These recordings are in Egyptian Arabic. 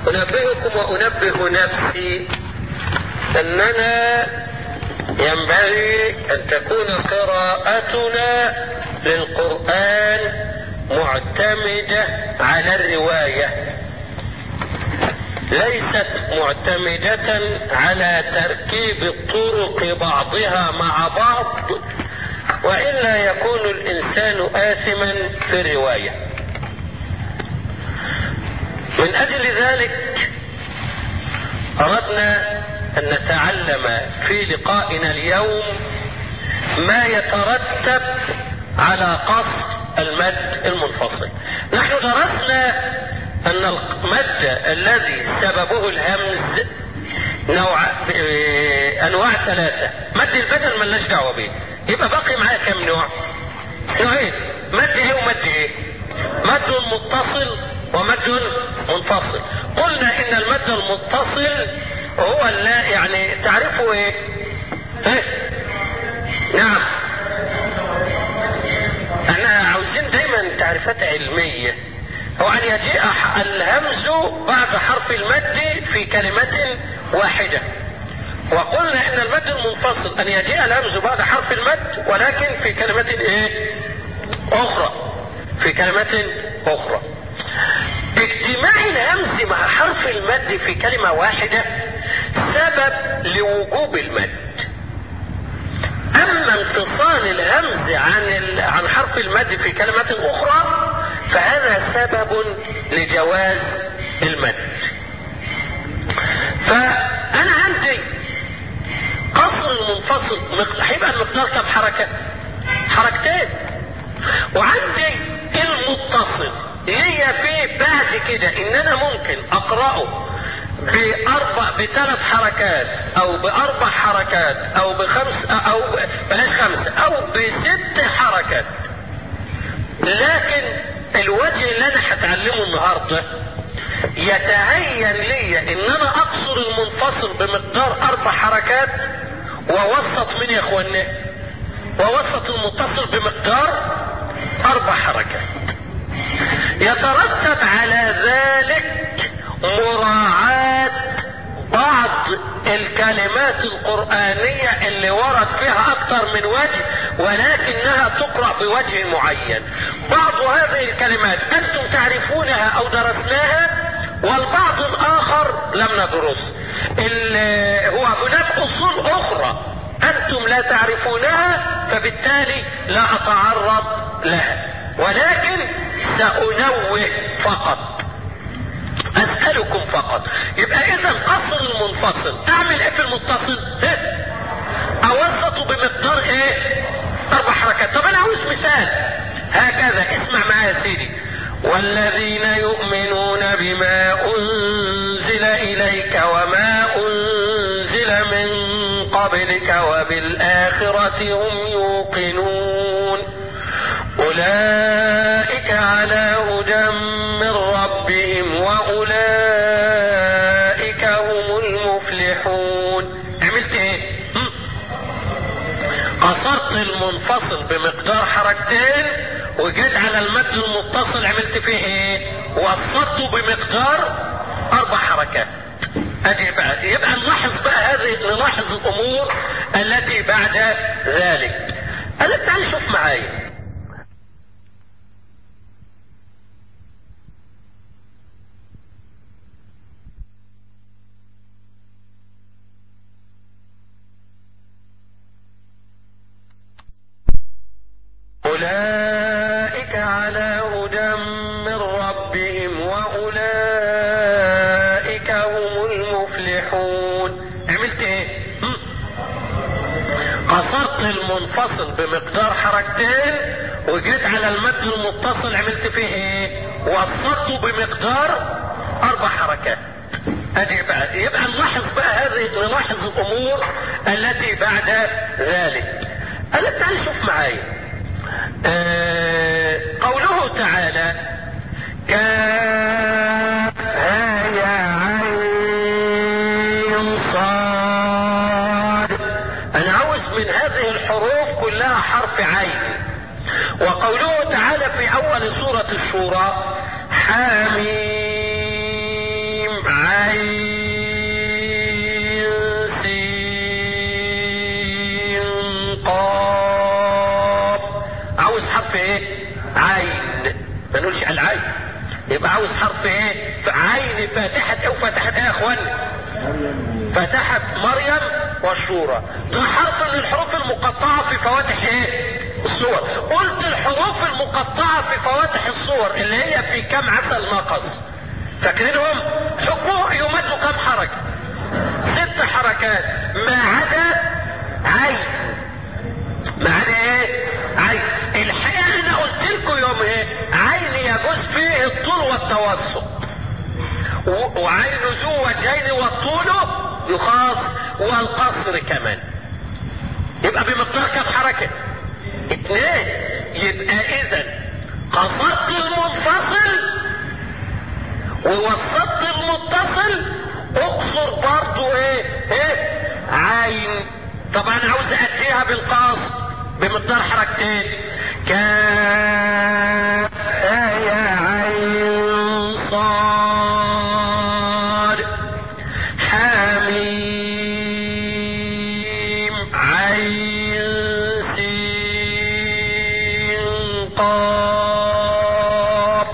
أنبهكم وأنبه نفسي أننا ينبغي أن تكون قراءتنا للقرآن معتمدة على الرواية ليست معتمدة على تركيب الطرق بعضها مع بعض وإلا يكون الإنسان آثما في الرواية من أجل ذلك أردنا أن نتعلم في لقائنا اليوم ما يترتب على قصد المد المنفصل نحن درسنا أن المد الذي سببه الهمز نوع أنواع ثلاثة مد البدل ملناش دعوة به يبقى باقي معاه كم نوع؟ نوعين مد ايه ومد ايه؟ مد متصل ومد منفصل قلنا ان المد المتصل هو لا يعني تعرفه ايه؟ ايه؟ نعم احنا عاوزين دايما تعريفات علمية هو ان يجيء الهمز بعد حرف المد في كلمة واحدة وقلنا ان المد المنفصل ان يجيء الهمز بعد حرف المد ولكن في كلمة ايه اخرى في كلمة اخرى اجتماع الهمز مع حرف المد في كلمة واحدة سبب لوجوب المد اما انفصال الهمز عن عن حرف المد في كلمة اخرى فهذا سبب لجواز المد فانا عندي قصر المنفصل هيبقى المقدار كم حركة حركتين وعندي المتصل ليا فيه بعد كده ان انا ممكن اقرأه باربع بثلاث حركات او باربع حركات او بخمس او بلاش خمس او بست حركات لكن الوجه اللي انا هتعلمه النهارده يتهين لي ان انا اقصر المنفصل بمقدار اربع حركات ووسط من يا اخوانا ووسط المتصل بمقدار اربع حركات يترتب على ذلك مراعاة بعض الكلمات القرآنية اللي ورد فيها أكثر من وجه ولكنها تقرأ بوجه معين بعض هذه الكلمات أنتم تعرفونها أو درسناها والبعض الآخر لم ندرس هو هناك أصول أخرى أنتم لا تعرفونها فبالتالي لا أتعرض لها ولكن سأنوه فقط اسألكم فقط يبقى اذا قصر المنفصل اعمل ايه في المتصل ايه اوسطه بمقدار ايه اربع حركات طب انا عاوز مثال هكذا اسمع معايا يا سيدي والذين يؤمنون بما انزل اليك وما انزل من قبلك وبالاخرة هم يوقنون اولئك على هدى من ربهم واولئك هم المفلحون عملت ايه قصرت المنفصل بمقدار حركتين وجيت على المد المتصل عملت فيه ايه وسطته بمقدار اربع حركات ادي بقى يبقى نلاحظ بقى هذه نلاحظ الامور التي بعد ذلك قال تعال شوف معايا أولئك على هدى من ربهم وأولئك هم المفلحون عملت ايه قصرت المنفصل بمقدار حركتين وجيت على المد المتصل عملت فيه ايه وسطته بمقدار اربع حركات ادي بقى يبقى نلاحظ بقى هذه نلاحظ الامور التي بعد ذلك قال تعال شوف معايا آه قوله تعالى كافها يا عين صاد انا عاوز من هذه الحروف كلها حرف عين وقوله تعالى في اول سورة الشورى حاميم في ايه في عين فاتحة او فاتحة ايه يا اخواني فاتحة مريم والشورى ده حرف من الحروف المقطعة في فواتح ايه الصور قلت الحروف المقطعة في فواتح الصور اللي هي في كم عسل ناقص فاكرينهم حكوه يمدوا كم حركة ست حركات ما عدا عين ما عدا ايه عين الحقيقة انا قلت لكم يوم ايه عين يجوز فيه الطول والتوسط وعين ذو وجهين والطول يخاص والقصر كمان يبقى بمقدار كم حركة اثنين يبقى اذا قصدت المنفصل ووسطت المتصل اقصر برضو ايه ايه عين طبعا عاوز اديها بالقصد بمقدار حركتين كاف يا عين صاد حميم عين سين قاف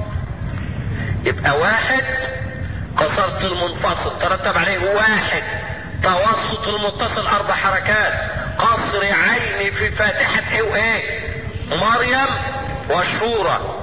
يبقى واحد قصرت المنفصل ترتب عليه واحد توسط المتصل اربع حركات قصر عين في فاتحة ايه وايه مريم والشورى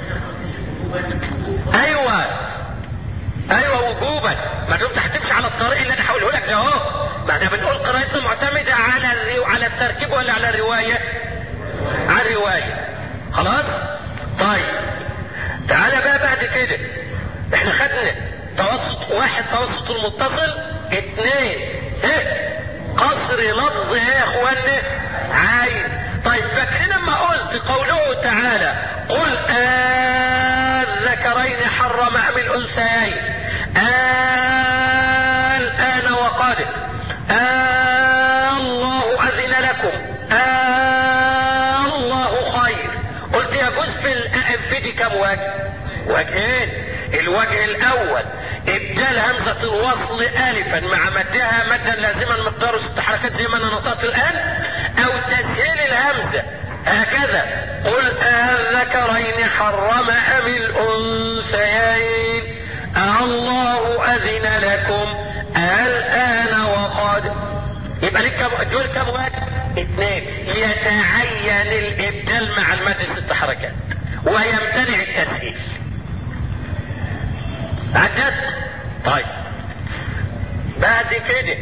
ايوه ايوه وجوبا ما دمت هتمشي على الطريق اللي انا هقوله لك ده اهو ما احنا بنقول قراءتنا معتمدة على الري... على الترتيب ولا على الرواية على الرواية خلاص طيب تعالى بقى بعد كده احنا خدنا توسط واحد توسط المتصل اثنين ايه قصر لفظ ايه يا اخوانا عين طيب فاكرين لما قلت قوله تعالى قل الذكرين حرم ام الانثيين الان وقد الله اذن لكم الله خير قلت يجوز في الانفدي كم وجه وجهين الوجه الاول ابدال همزة الوصل الفا مع مدها مدا لازما مقداره ست حركات زي ما انا نطقت الان او تسهيل الهمزة هكذا قل الذكرين حرم ام الانثيين الله اذن لكم الان وقد يبقى لك كم دول كم وجه اثنين يتعين الابدال مع المد ست حركات ويمتنع التسهيل عدت طيب بعد كده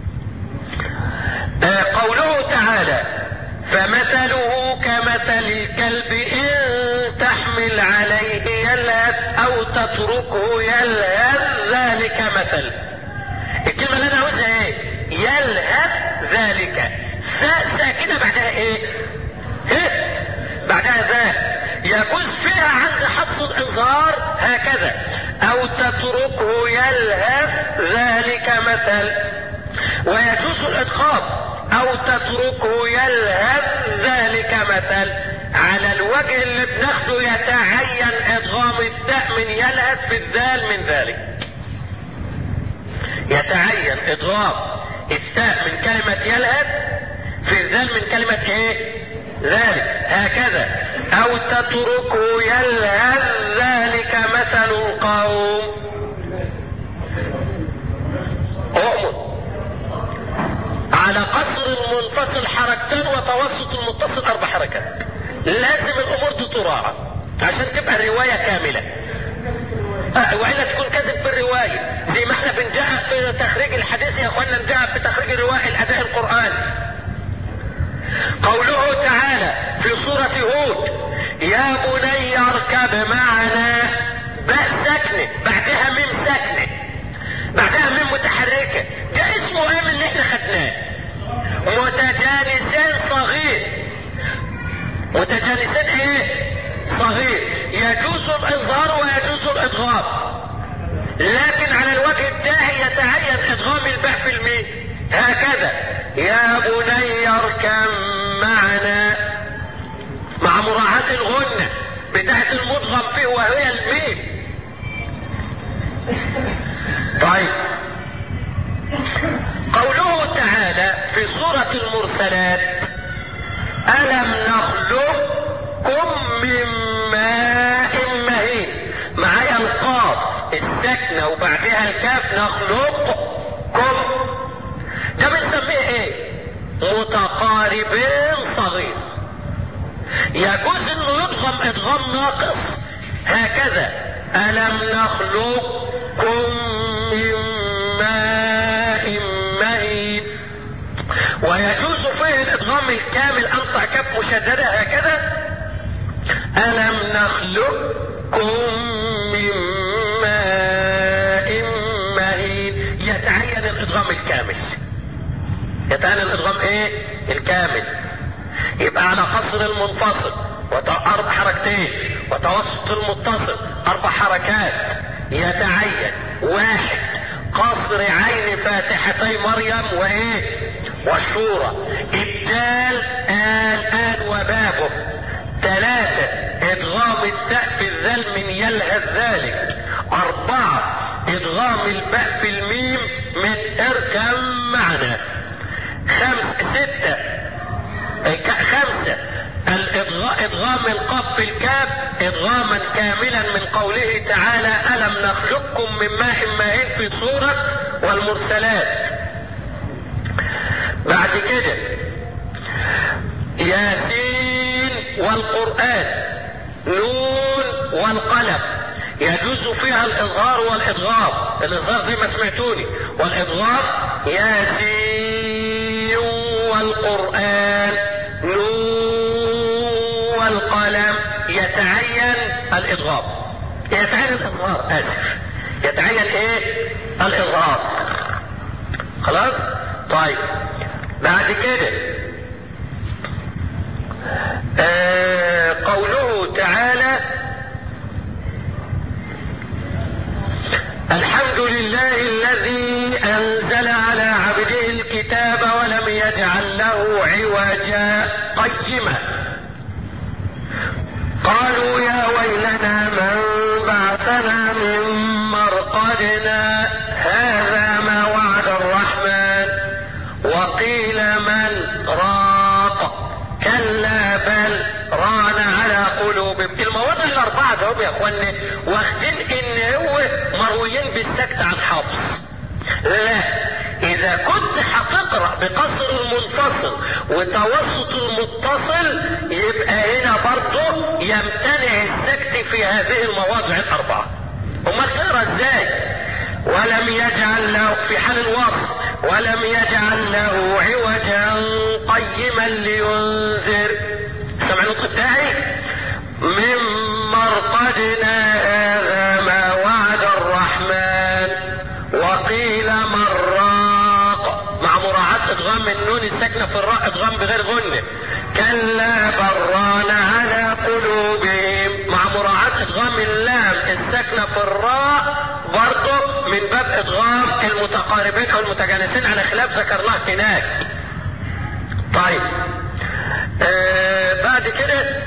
آه قوله تعالى فمثله كمثل الكلب ان تحمل عليه يلهث او تتركه يلهث ذلك مثل الكلمه اللي انا عاوزها ايه يلهث ذلك ساكنه بعدها ايه ايه بعدها ذا يجوز فيها عند حفظ الإظهار هكذا أو تتركه يلهث ذلك مثل ويجوز الإدخال أو تتركه يلهث ذلك مثل على الوجه اللي بناخده يتعين إدغام التاء من يلهث في الذال من ذلك يتعين إدغام التاء من كلمة يلهث في الذال من كلمة ايه ذلك هكذا او تتركه يلهث ذلك مثل القوم اؤمن على قصر المنفصل حركتان وتوسط المتصل اربع حركات لازم الامور دي تراعى عشان تبقى الروايه كامله آه والا تكون كذب في الروايه زي ما احنا بنجاء في تخريج الحديث يا اخوانا نجاء في تخريج الروايه الاداء القراني قوله تعالى في سورة هود يا بني اركب معنا باء ساكنة بعدها ميم ساكنة بعدها ميم متحركة ده اسمه ايه من اللي احنا خدناه متجانسان صغير متجانسان ايه صغير يجوز الاظهار ويجوز الادغام لكن على الوجه الداهي يتعين ادغام الباء في الميم هكذا يا بني اركب معنا مع مراعاة الغنة بتاعت المدغم فيه وهي الميم طيب قوله تعالى في سورة المرسلات ألم نخلقكم من ماء مهين معايا القاف الساكنة وبعدها الكاف نخلقكم ده بنسميه ايه متقاربين صغير يجوز انه يضغم ادغام ناقص هكذا الم نخلقكم من ماء مهين ويجوز فيه الادغام الكامل انطع كف مشدده هكذا الم نخلقكم من ماء مهين يتعين الادغام الكامل يتعين الادغام ايه الكامل يبقى على قصر المنفصل اربع حركتين وتوسط المتصل اربع حركات يتعين واحد قصر عين فاتحتي مريم وايه والشورى الدال آل آل وبابه ثلاثة ادغام التاء في الذل من يلهث ذلك اربعة ادغام الباء في الميم من اركب معنا خمس ستة خمسة ادغام القاف في الكاف ادغاما كاملا من قوله تعالى الم نخلقكم من ماء ماهين في سورة والمرسلات بعد كده ياسين والقرآن نون والقلم يجوز فيها الإظهار والإدغام الإظهار زي ما سمعتوني والإدغام ياسين والقرآن نون والقلم يتعين الإدغام يتعين الإظهار آسف يتعين إيه الإظهار خلاص طيب بعد كده آه قوله تعالى الحمد لله الذي انزل على عبده الكتاب ولم يجعل له عوجا قيما قالوا يا ويلنا من بعثنا من مرقدنا هذا ما وعد الرحمن وقيل من راق كلا بل ران على قلوبهم المواضع الاربعه دول يا اخواني واخدين ان هو مرويين بالسكت عن حفص لا اذا كنت هتقرا بقصر المنفصل وتوسط المتصل يبقى هنا برضه يمتنع السكت في هذه المواضع الاربعه امال تقرا ازاي ولم يجعل له في حال الوصف ولم يجعل له عوجا قيما لينذر سمع النطق بتاعي من مرقدنا هذا ما وعد الرحمن وقيل من راق مع مراعاة ادغام النون الساكنة في الراء ادغام بغير غنة كلا بران على قلوبهم مع مراعاة ادغام اللام الساكنة في الراء برضه من باب ادغام المتقاربين او المتجانسين على خلاف ذكرناه هناك طيب آه بعد كده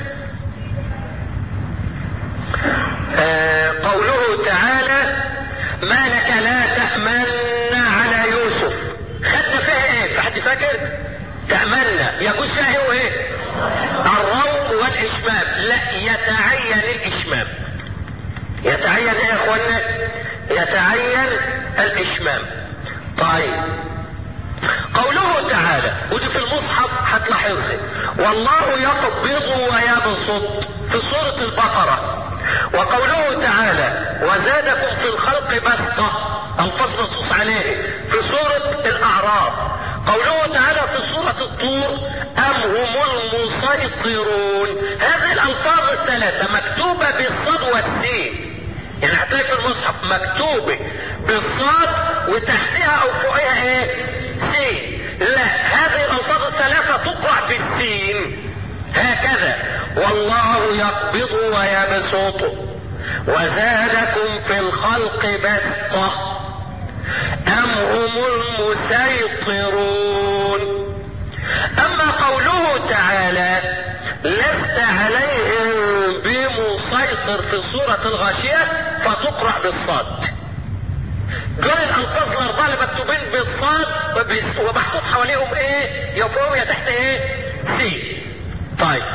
آه قوله تعالى ما لك لا تأمن على يوسف خدنا فيها ايه حد فاكر تأمنا يجوز فيها هو ايه الروم والاشمام لا يتعين الاشمام يتعين ايه يا اخوانا يتعين الاشمام طيب قوله تعالى ودي في المصحف هتلاحظها والله يقبض ويبسط في سورة البقرة وقوله تعالى وزادكم في الخلق بسطة الفصل منصوص عليه في سورة الأعراف قوله تعالى في سورة الطور أم هم المسيطرون هذه الألفاظ الثلاثة مكتوبة بالصاد والسين يعني هتلاقي في المصحف مكتوبة بالصاد وتحتها أو فوقها إيه؟ سين لا هذه الألفاظ الثلاثة تقرأ بالسين هكذا والله يقبض ويبسط وزادكم في الخلق بسطة أم هم المسيطرون أما قوله تعالى لست عليهم بمسيطر في سورة الغاشية فتقرأ بالصاد دول الألفاظ الأربعة اللي مكتوبين بالصاد ومحطوط حواليهم إيه؟ يا فوق يا تحت إيه؟ سين طيب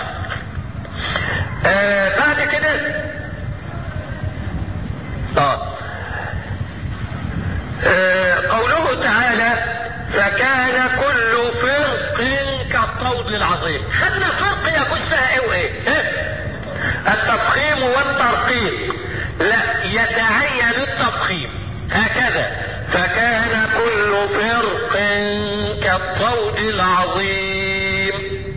آه بعد كده اه آه قوله تعالى فكان كل فرق كالطود العظيم خدنا فرق يجوز فيها ايه وايه التفخيم والترقيق لا يتعين التفخيم هكذا فكان كل فرق كالطود العظيم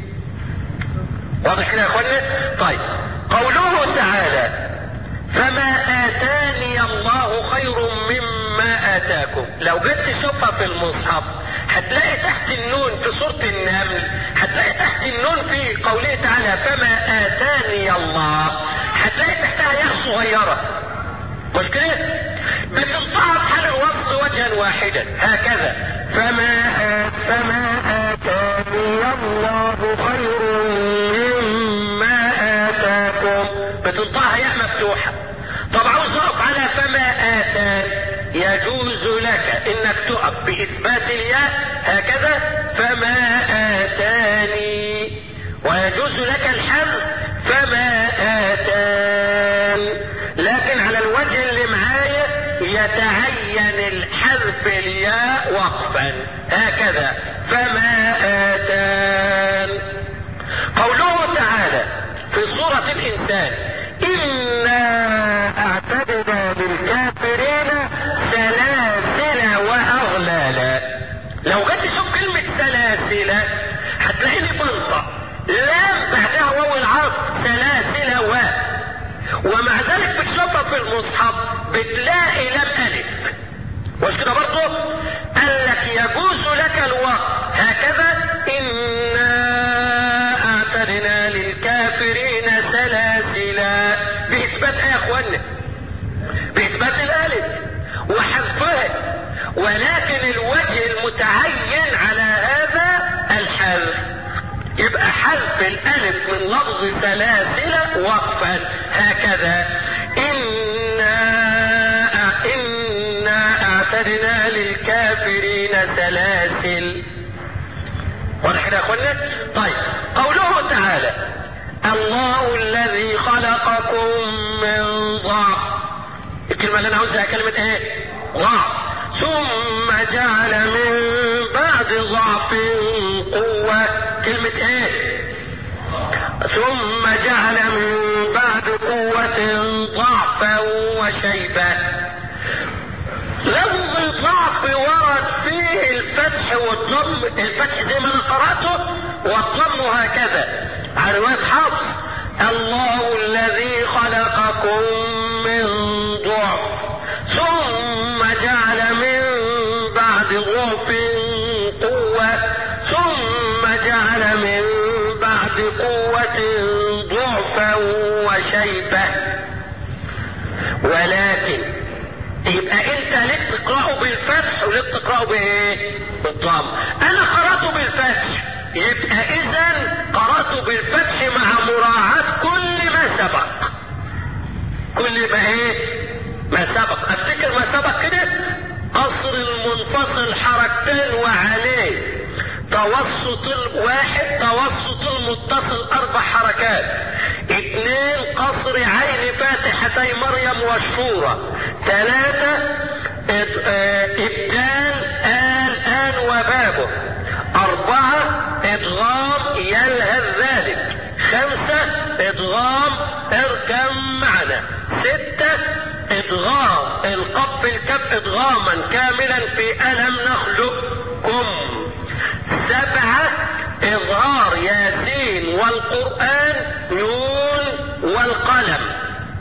واضح كده يا اخوانا طيب قوله تعالى فما اتاني الله خير مما اتاكم لو جيت تشوفها في المصحف هتلاقي تحت النون في سورة النمل هتلاقي تحت النون في قوله تعالى فما اتاني الله هتلاقي تحتها ياء صغيرة مش كده؟ بتنطق في حال الوصل وجها واحدا هكذا فما فما اتاني الله خير مما اتاكم بتنطقها ياء مفتوحه طب عاوز اقف على فما اتان يجوز لك انك تقف باثبات الياء هكذا فما اتاني ويجوز لك الحذف فما اتان لكن على الوجه اللي معايا يتعين الحذف الياء وقفا هكذا فما اتان قوله تعالى في سورة الإنسان إنا أعتدنا للكافرين سلاسل وأغلالا لو جيت تشوف كلمة سلاسل هتلاقيني بنطق لام بعدها واو العرض سلاسل و ومع ذلك بتشوفها في المصحف بتلاقي لام ألف مش كده برضه؟ قال لك يجوز لك الوقت هكذا إنا أعتدنا للكافرين سلاسلا بإثبات إيه يا إخوانا؟ بإثبات الألف وحذفها ولكن الوجه المتعين على هذا الحذف يبقى حذف الألف من لفظ سلاسل وقفا هكذا إنا إنا أعتدنا للكافرين سلاسل واضح كده يا اخوانا؟ طيب قوله تعالى الله الذي خلقكم من ضعف الكلمة اللي انا عاوزها كلمة ايه؟ ضعف ثم جعل من بعد ضعف قوة كلمة ايه؟ ثم جعل من بعد قوة ضعفا وشيبة لفظ ضعف ورد فيه الفتح والضم الفتح زي ما انا قراته والضم هكذا على رواية حفص الله الذي خلقكم من ضعف ثم جعل من بعد ضعف قوة ثم جعل من بعد قوة ضعفا وشيبة ولكن يبقى انت ليه بتقراه بالفتح وليه بتقراه بايه؟ بالضم. انا قراته بالفتح يبقى اذا قراته بالفتح مع مراعاة كل ما سبق. كل ما ايه؟ ما سبق، افتكر ما سبق كده قصر المنفصل حركتين وعليه توسط الواحد توسط المتصل اربع حركات اثنين قصر عين فاتحتي مريم والشورى ثلاثة ابدال آل آن وبابه أربعة إدغام يلهث ذلك خمسة إدغام اركم معنا ستة إدغام القب الكف إدغاما كاملا في ألم نخلقكم سبعة إظهار ياسين والقرآن نون والقلم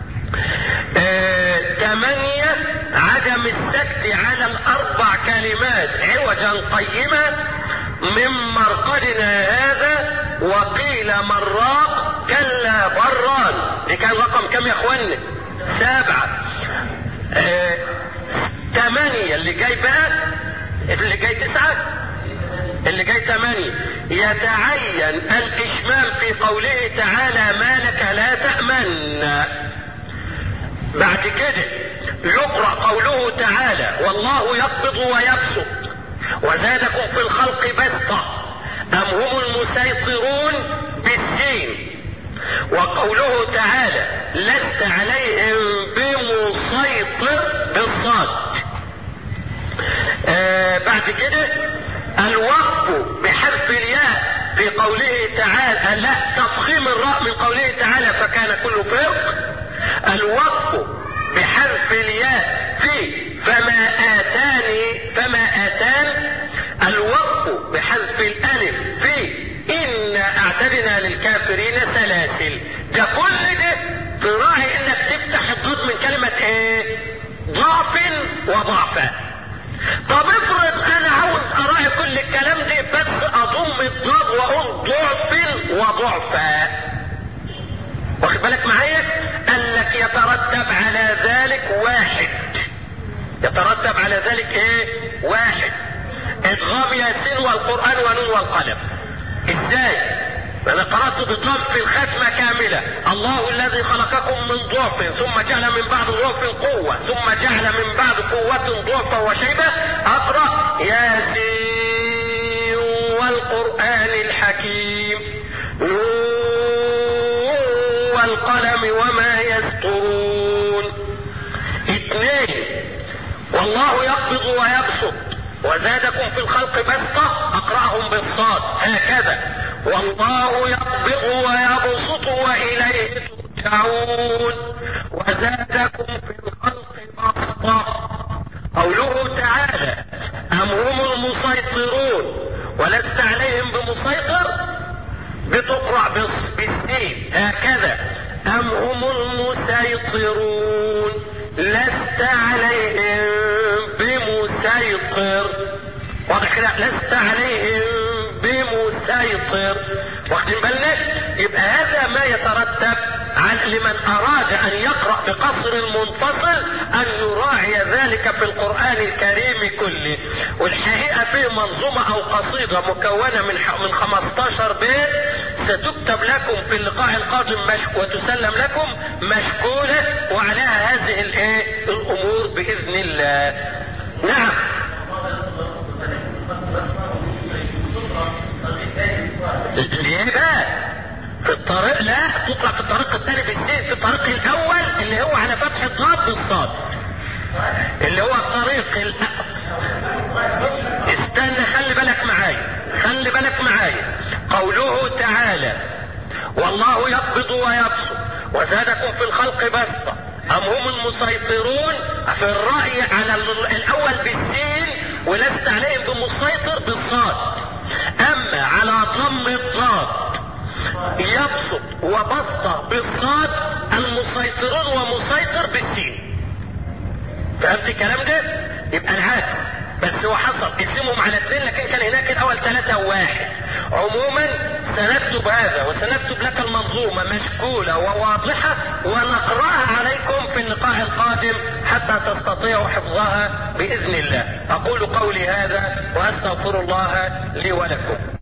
آه، ثمانية عدم السكت على الأربع كلمات عوجا قيمة من مرقدنا هذا وقيل مراق كلا بران دي كان رقم كم يا اخوانا سبعة آه، ثمانية اللي جاي بقى اللي جاي تسعة اللي جاي ثمانية يتعين الإشمام في قوله تعالى ما لك لا تأمن بعد كده يقرأ قوله تعالى والله يقبض ويبسط وزادكم في الخلق بسطة أم هم المسيطرون بالسين وقوله تعالى لست عليهم بمسيطر بالصاد بعد كده الوقف بحذف الياء في قوله تعالى لا تفخيم الراء من قوله تعالى فكان كل فرق الوقف بحذف الياء في فما آتاني فما آتان الوقف بحذف الألف في إن أعتدنا للكافرين سلاسل ده كل ده تراعي إنك تفتح الضد من كلمة إيه؟ ضعف وضعفاء طب افرض أنا عاوز أراعي كل الكلام ده بس أضم الضاد وأقول ضعف وضعفاء واخد بالك معايا؟ قال لك يترتب على ذلك واحد يترتب على ذلك ايه واحد ادغام ياسين والقرآن ونون والقلم ازاي انا قرأت بضم في الختمة كاملة الله الذي خلقكم من ضعف ثم جعل من بعد ضعف قوة ثم جعل من بعد قوة ضعفا وشيبة اقرأ ياسين والقرآن الحكيم والقلم وما يسطرون اثنين والله يقبض ويبسط وزادكم في الخلق بسطة أقرأهم بالصاد هكذا والله يقبض ويبسط وإليه ترجعون وزادكم في الخلق بسطة قوله تعالى أم هم المسيطرون ولست عليهم بمسيطر بتقرأ بالسين هكذا أم هم المسيطرون لست عليهم بمسيطر واضح كده لست عليهم بمسيطر واخدين بالنا يبقى هذا ما يترتب على لمن اراد ان يقرا بقصر المنفصل ان يراعي ذلك في القران الكريم كله والحقيقه فيه منظومه او قصيده مكونه من من 15 بيت ستكتب لكم في اللقاء القادم مش وتسلم لكم مشكوله وعليها هذه الايه الامور باذن الله نعم ليه بقى في الطريق لا تقرا في الطريق الثاني بالسين في الطريق الاول اللي هو على فتح الضاد بالصاد اللي هو الطريق ال... استنى خلي بالك معايا خلي بالك معايا قوله تعالى والله يقبض ويبسط وزادكم في الخلق بسطة أم هم المسيطرون في الرأي على الأول بالسين ولست عليهم بمسيطر بالصاد أما على ضم الضاد يبسط وبسط بالصاد المسيطرون ومسيطر بالسين فهمت الكلام ده؟ يبقى العكس بس هو حصل اسمهم على اثنين لكن كان هناك الاول ثلاثة وواحد عموما سنكتب هذا وسنكتب لك المنظومة مشكولة وواضحة ونقرأها عليكم في اللقاء القادم حتى تستطيعوا حفظها بإذن الله أقول قولي هذا وأستغفر الله لي ولكم